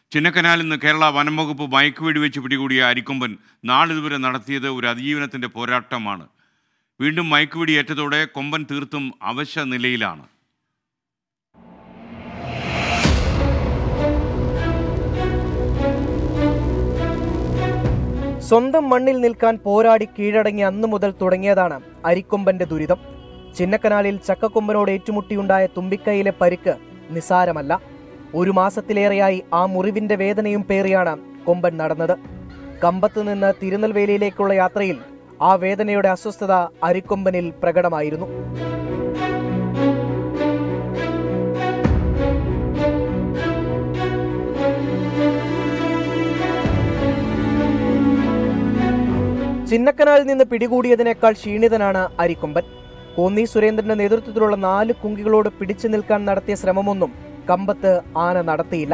ചിന്നക്കനാലിൽ നിന്ന് കേരള വനംവകുപ്പ് മയക്കുവെടി വെച്ച് പിടികൂടിയ അരിക്കൊമ്പൻ നാളിതുവരെ നടത്തിയത് ഒരു അതിജീവനത്തിൻ്റെ പോരാട്ടമാണ് വീണ്ടും മയക്കുവെടി ഏറ്റതോടെ കൊമ്പൻ തീർത്തും അവശ നിലയിലാണ് സ്വന്തം മണ്ണിൽ നിൽക്കാൻ പോരാടി കീഴടങ്ങി അന്നു മുതൽ തുടങ്ങിയതാണ് അരിക്കൊമ്പന്റെ ദുരിതം ചിന്നക്കനാലിൽ ചക്കക്കൊമ്പനോട് ഏറ്റുമുട്ടിയുണ്ടായ തുമ്പിക്കൈയിലെ പരിക്ക് നിസാരമല്ല ഒരു മാസത്തിലേറെയായി ആ മുറിവിന്റെ വേദനയും പേറിയാണ് കൊമ്പൻ നടന്നത് കമ്പത്ത് നിന്ന് തിരുനെൽവേലിയിലേക്കുള്ള യാത്രയിൽ ആ വേദനയുടെ അസ്വസ്ഥത അരിക്കൊമ്പനിൽ പ്രകടമായിരുന്നു ചിന്നക്കനാലിൽ നിന്ന് പിടികൂടിയതിനേക്കാൾ ക്ഷീണിതനാണ് അരിക്കൊമ്പൻ കോന്നി സുരേന്ദ്രന്റെ നേതൃത്വത്തിലുള്ള നാല് കുങ്കികളോട് പിടിച്ചു നിൽക്കാൻ നടത്തിയ ശ്രമമൊന്നും കമ്പത്ത് ആന നടത്തിയില്ല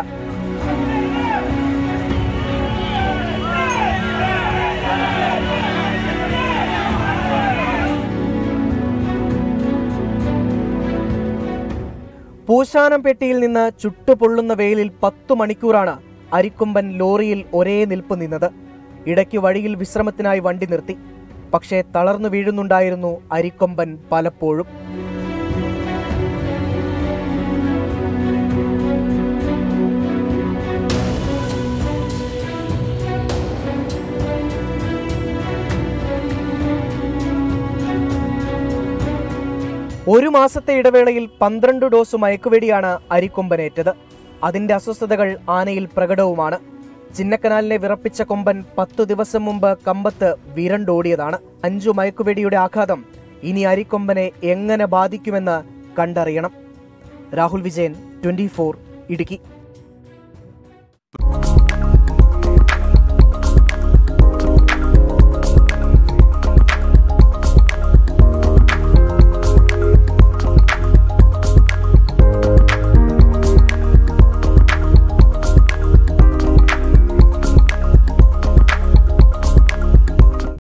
പൂശാനം പെട്ടിയിൽ നിന്ന് ചുട്ടുപൊള്ളുന്ന വെയിലിൽ പത്തു മണിക്കൂറാണ് അരിക്കൊമ്പൻ ലോറിയിൽ ഒരേ നിൽപ്പ് നിന്നത് ഇടയ്ക്ക് വഴിയിൽ വിശ്രമത്തിനായി വണ്ടി നിർത്തി പക്ഷേ തളർന്നു വീഴുന്നുണ്ടായിരുന്നു അരിക്കൊമ്പൻ പലപ്പോഴും ഒരു മാസത്തെ ഇടവേളയിൽ പന്ത്രണ്ട് ഡോസ് മയക്കുവെടിയാണ് അരിക്കൊമ്പനേറ്റത് അതിന്റെ അസ്വസ്ഥതകൾ ആനയിൽ പ്രകടവുമാണ് ചിന്നക്കനാലിനെ വിറപ്പിച്ച കൊമ്പൻ പത്തു ദിവസം മുമ്പ് കമ്പത്ത് വിരണ്ടോടിയതാണ് അഞ്ചു മയക്കുവെടിയുടെ ആഘാതം ഇനി അരിക്കൊമ്പനെ എങ്ങനെ ബാധിക്കുമെന്ന് കണ്ടറിയണം രാഹുൽ വിജയൻ ട്വന്റി ഇടുക്കി